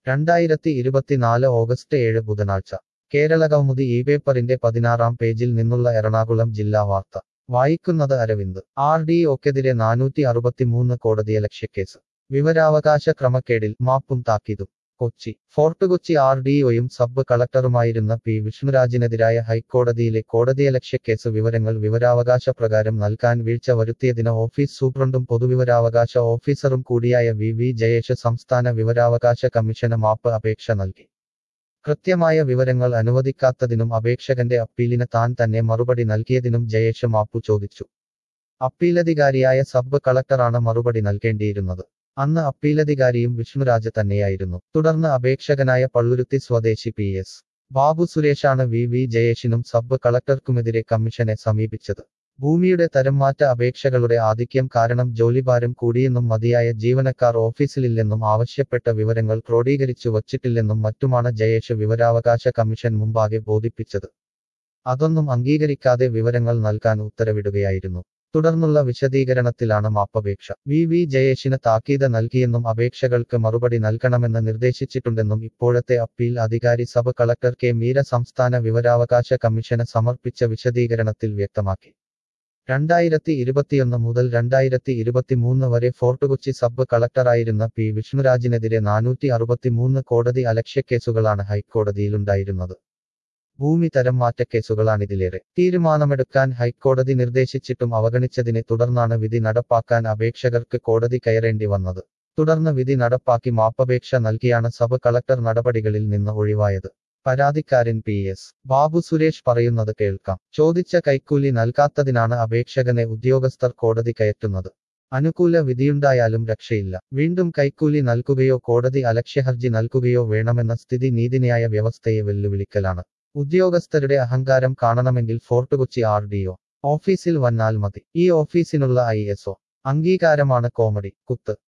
രണ്ടായിരത്തി ഇരുപത്തിനാല് ഓഗസ്റ്റ് ഏഴ് ബുധനാഴ്ച കേരളകൗമുദി ഈ പേപ്പറിന്റെ പതിനാറാം പേജിൽ നിന്നുള്ള എറണാകുളം ജില്ലാ വാർത്ത വായിക്കുന്നത് അരവിന്ദ് ആർ ഡി ഒക്കെതിരെ നാനൂറ്റി അറുപത്തിമൂന്ന് കോടതിയലക്ഷ്യക്കേസ് വിവരാവകാശ ക്രമക്കേടിൽ മാപ്പും താക്കീതും Kochi fort Kochi R D ഒയും സബ് കളക്ടറുമായിരുന്ന പി വിഷ്ണുരാജിനെതിരായ ഹൈക്കോടതിയിലെ കോടതിയലക്ഷ്യക്കേസ് വിവരങ്ങൾ വിവരാവകാശ പ്രകാരം നൽകാൻ വീഴ്ച വരുത്തിയതിന് ഓഫീസ് സൂപ്രണ്ടും പൊതുവിവരാവകാശ ഓഫീസറും കൂടിയായ വി വി ജയേഷ് സംസ്ഥാന വിവരാവകാശ കമ്മീഷന് മാപ്പ് അപേക്ഷ നൽകി കൃത്യമായ വിവരങ്ങൾ അനുവദിക്കാത്തതിനും അപേക്ഷകന്റെ അപ്പീലിന് താൻ തന്നെ മറുപടി നൽകിയതിനും ജയേഷ് മാപ്പു ചോദിച്ചു അപ്പീലധികാരിയായ സബ് കളക്ടറാണ് മറുപടി നൽകേണ്ടിയിരുന്നത് അന്ന് അപ്പീലധികാരിയും വിഷ്ണുരാജ് തന്നെയായിരുന്നു തുടർന്ന് അപേക്ഷകനായ പള്ളുരുത്തി സ്വദേശി പി എസ് ബാബു സുരേഷാണ് വി വി ജയേഷിനും സബ് കളക്ടർക്കുമെതിരെ കമ്മീഷനെ സമീപിച്ചത് ഭൂമിയുടെ തരംമാറ്റ അപേക്ഷകളുടെ ആധിക്യം കാരണം ജോലിഭാരം കൂടിയെന്നും മതിയായ ജീവനക്കാർ ഓഫീസിലില്ലെന്നും ആവശ്യപ്പെട്ട വിവരങ്ങൾ ക്രോഡീകരിച്ചു വച്ചിട്ടില്ലെന്നും മറ്റുമാണ് ജയേഷ് വിവരാവകാശ കമ്മീഷൻ മുമ്പാകെ ബോധിപ്പിച്ചത് അതൊന്നും അംഗീകരിക്കാതെ വിവരങ്ങൾ നൽകാൻ ഉത്തരവിടുകയായിരുന്നു തുടർന്നുള്ള വിശദീകരണത്തിലാണ് മാപ്പപേക്ഷ വി വി ജയേഷിന് താക്കീത് നൽകിയെന്നും അപേക്ഷകൾക്ക് മറുപടി നൽകണമെന്ന് നിർദ്ദേശിച്ചിട്ടുണ്ടെന്നും ഇപ്പോഴത്തെ അപ്പീൽ അധികാരി സബ് കളക്ടർ കെ മീര സംസ്ഥാന വിവരാവകാശ കമ്മീഷന് സമർപ്പിച്ച വിശദീകരണത്തിൽ വ്യക്തമാക്കി രണ്ടായിരത്തി ഇരുപത്തിയൊന്ന് മുതൽ രണ്ടായിരത്തി ഇരുപത്തിമൂന്ന് വരെ ഫോർട്ട് കൊച്ചി സബ് കളക്ടറായിരുന്ന പി വിഷ്ണുരാജിനെതിരെ നാനൂറ്റി അറുപത്തിമൂന്ന് കോടതി അലക്ഷ്യക്കേസുകളാണ് ഹൈക്കോടതിയിലുണ്ടായിരുന്നത് ഭൂമി തരം മാറ്റക്കേസുകളാണിതിലേറെ തീരുമാനമെടുക്കാൻ ഹൈക്കോടതി നിർദ്ദേശിച്ചിട്ടും അവഗണിച്ചതിനെ തുടർന്നാണ് വിധി നടപ്പാക്കാൻ അപേക്ഷകർക്ക് കോടതി കയറേണ്ടി വന്നത് തുടർന്ന് വിധി നടപ്പാക്കി മാപ്പപേക്ഷ നൽകിയാണ് സബ് കളക്ടർ നടപടികളിൽ നിന്ന് ഒഴിവായത് പരാതിക്കാരൻ പി എസ് ബാബു സുരേഷ് പറയുന്നത് കേൾക്കാം ചോദിച്ച കൈക്കൂലി നൽകാത്തതിനാണ് അപേക്ഷകനെ ഉദ്യോഗസ്ഥർ കോടതി കയറ്റുന്നത് അനുകൂല വിധിയുണ്ടായാലും രക്ഷയില്ല വീണ്ടും കൈക്കൂലി നൽകുകയോ കോടതി അലക്ഷ്യഹർജി നൽകുകയോ വേണമെന്ന സ്ഥിതി നീതിന്യായ വ്യവസ്ഥയെ വെല്ലുവിളിക്കലാണ് ഉദ്യോഗസ്ഥരുടെ അഹങ്കാരം കാണണമെങ്കിൽ fort Kochi R D O ഓഫീസിൽ വന്നാൽ മതി ഈ ഓഫീസിനുള്ള ഐ എസ് ഒ അംഗീകാരമാണ് കോമഡി കുത്ത്